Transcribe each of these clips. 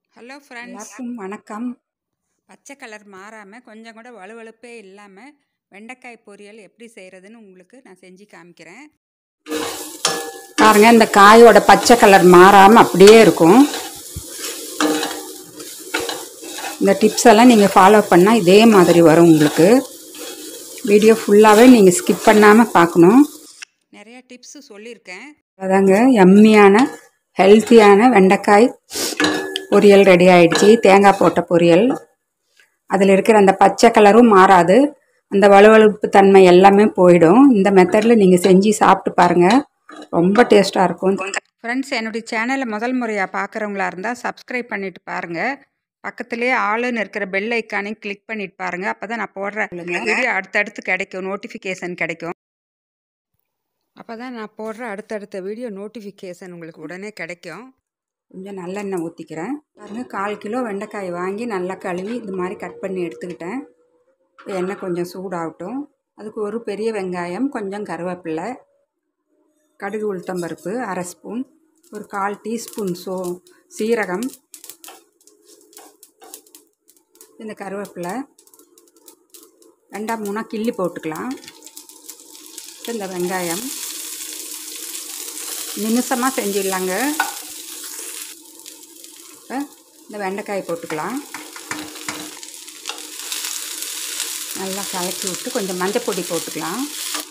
hello friends எல்லாருக்கும் வணக்கம் பச்சை கலர் மாறாமல் கொஞ்சம் கூட வழுவழுப்பே இல்லாமல் வெண்டைக்காய் பொரியல் எப்படி செய்கிறதுன்னு உங்களுக்கு நான் செஞ்சு காமிக்கிறேன் பாருங்க இந்த காயோட பச்சை கலர் மாறாமல் அப்படியே இருக்கும் இந்த டிப்ஸ் எல்லாம் நீங்கள் ஃபாலோ பண்ணால் இதே மாதிரி வரும் உங்களுக்கு வீடியோ ஃபுல்லாகவே நீங்கள் ஸ்கிப் பண்ணாமல் பார்க்கணும் நிறைய டிப்ஸு சொல்லியிருக்கேன் அதாங்க எம்மியான ஹெல்த்தியான வெண்டைக்காய் பொரியல் ரெடி ஆயிடுச்சு தேங்காய் போட்ட பொரியல் அதில் இருக்கிற அந்த பச்சை கலரும் மாறாது அந்த வலுவழுப்பு தன்மை எல்லாமே போயிடும் இந்த மெத்தடில் நீங்கள் செஞ்சு சாப்பிட்டு பாருங்கள் ரொம்ப டேஸ்ட்டாக இருக்கும் ஃப்ரெண்ட்ஸ் என்னுடைய சேனலை முதல் முறையாக பார்க்குறவங்களா இருந்தால் சப்ஸ்கிரைப் பண்ணிட்டு பாருங்கள் பக்கத்துலேயே ஆளுன்னு இருக்கிற பெல் ஐக்கானையும் கிளிக் பண்ணிட்டு பாருங்கள் அப்போ தான் நான் போடுற வீடியோ அடுத்தடுத்து கிடைக்கும் நோட்டிஃபிகேஷன் கிடைக்கும் அப்போ தான் நான் போடுற அடுத்தடுத்த வீடியோ நோட்டிஃபிகேஷன் உங்களுக்கு உடனே கிடைக்கும் கொஞ்சம் நல்லெண்ணெய் ஊற்றிக்கிறேன் பாருங்கள் கால் கிலோ வெண்டைக்காய் வாங்கி நல்லா கழுவி இந்த மாதிரி கட் பண்ணி எடுத்துக்கிட்டேன் இப்போ எண்ணெய் கொஞ்சம் சூடாகட்டும் அதுக்கு ஒரு பெரிய வெங்காயம் கொஞ்சம் கருவேப்பிலை கடுகு உளுத்தம்பருப்பு அரை ஸ்பூன் ஒரு கால் டீஸ்பூன் சோ சீரகம் இந்த கருவேப்பிலை ரெண்டாம் மூணாக கிள்ளி போட்டுக்கலாம் இப்போ இந்த வெங்காயம் நிமிஷமாக செஞ்சிடலாங்க இப்போ இந்த வெண்டைக்காய் போட்டுக்கலாம் நல்லா கலக்கி விட்டு கொஞ்சம் மஞ்சள் பொடி போட்டுக்கலாம்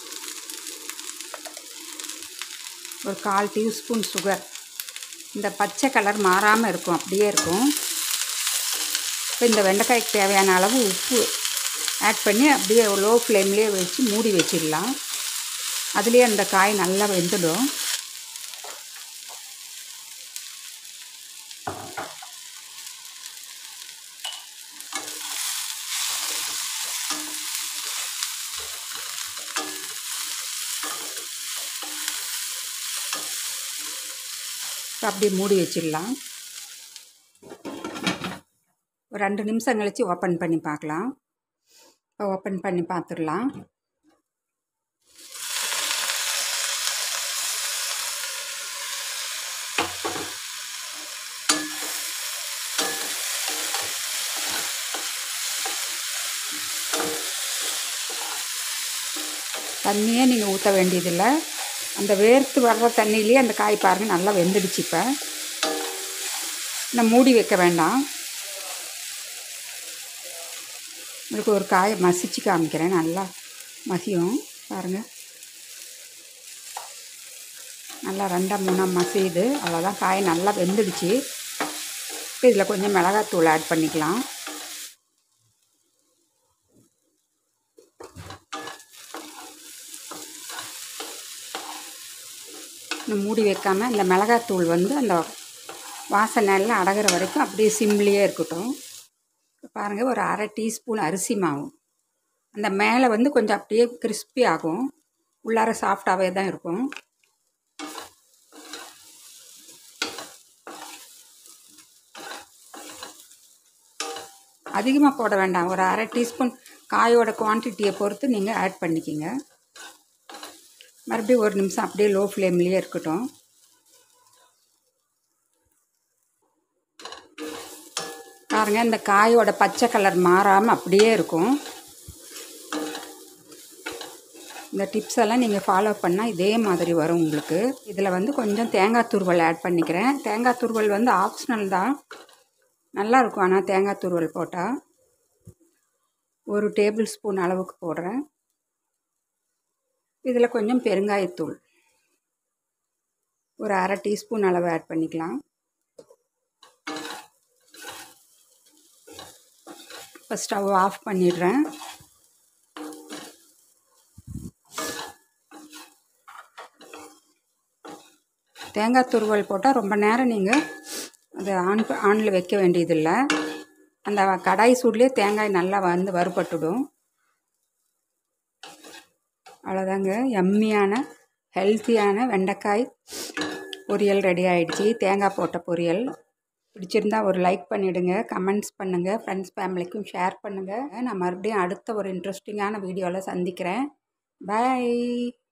ஒரு கால் டீஸ்பூன் சுகர் இந்த பச்சை கலர் மாறாமல் இருக்கும் அப்படியே இருக்கும் இப்போ இந்த வெண்டைக்காய்க்கு தேவையான அளவு உப்பு ஆட் பண்ணி அப்படியே லோ ஃப்ளேம்லேயே வச்சு மூடி வச்சிடலாம் அதுலேயே அந்த காய் நல்லா வெந்துடும் அப்படியே மூடி வச்சிடலாம் ஒரு ரெண்டு நிமிஷம் கழித்து ஓப்பன் பண்ணி பார்க்கலாம் இப்போ ஓப்பன் பண்ணி பார்த்துடலாம் தண்ணியே நீங்கள் ஊற்ற வேண்டியதில்லை அந்த வேர்த்து வர்ற தண்ணியிலேயே அந்த காய் பாருங்கள் நல்லா வெந்துடுச்சு இப்போ நான் மூடி வைக்க வேண்டாம் உங்களுக்கு ஒரு காயை மசிச்சு காமிக்கிறேன் நல்லா மசியும் பாருங்கள் நல்லா ரெண்டாம் மூணாம் மசியுது அவ்வளோதான் காய் நல்லா வெந்துடுச்சு இப்போ இதில் கொஞ்சம் மிளகாத்தூள் ஆட் பண்ணிக்கலாம் இன்னும் மூடி வைக்காமல் இந்த மிளகாத்தூள் வந்து அந்த வாசனை எல்லாம் அடகிற வரைக்கும் அப்படியே சிம்லேயே இருக்கட்டும் பாருங்கள் ஒரு அரை டீஸ்பூன் அரிசி மாவு அந்த மேலே வந்து கொஞ்சம் அப்படியே கிறிஸ்பி ஆகும் உள்ளார சாஃப்டாகவே தான் இருக்கும் அதிகமாக போட வேண்டாம் ஒரு அரை டீஸ்பூன் காயோட குவான்டிட்டியை பொறுத்து நீங்கள் ஆட் பண்ணிக்கிங்க மறுபடியும் ஒரு நிமிஷம் அப்படியே லோ ஃப்ளேம்லேயே இருக்கட்டும் பாருங்கள் இந்த காயோட பச்சை கலர் மாறாமல் அப்படியே இருக்கும் இந்த டிப்ஸ் எல்லாம் நீங்கள் ஃபாலோ பண்ணால் இதே மாதிரி வரும் உங்களுக்கு இதில் வந்து கொஞ்சம் தேங்காய் துருவல் ஆட் பண்ணிக்கிறேன் தேங்காய் துருவல் வந்து ஆப்ஷனல் தான் நல்லா இருக்கும் ஆனால் தேங்காய் துருவல் போட்டால் ஒரு டேபிள் ஸ்பூன் அளவுக்கு போடுறேன் இதில் கொஞ்சம் பெருங்காயத்தூள் ஒரு அரை டீஸ்பூன் அளவு ஆட் பண்ணிக்கலாம் இப்போ ஸ்டவ் ஆஃப் பண்ணிடுறேன் தேங்காய் துருவல் போட்டால் ரொம்ப நேரம் நீங்கள் அது ஆன் ஆனில் வைக்க வேண்டியதில்லை அந்த கடாய் சூட்லேயே தேங்காய் நல்லா வந்து வறுபட்டுடும் அவ்வளோதாங்க எம்மியான ஹெல்த்தியான வெண்டைக்காய் பொரியல் ரெடி ஆகிடுச்சி தேங்காய் போட்ட பொரியல் பிடிச்சிருந்தா ஒரு லைக் பண்ணிவிடுங்க கமெண்ட்ஸ் பண்ணுங்கள் ஃப்ரெண்ட்ஸ் ஃபேமிலிக்கும் ஷேர் பண்ணுங்கள் நான் மறுபடியும் அடுத்த ஒரு இன்ட்ரெஸ்டிங்கான வீடியோவில் சந்திக்கிறேன் பாய்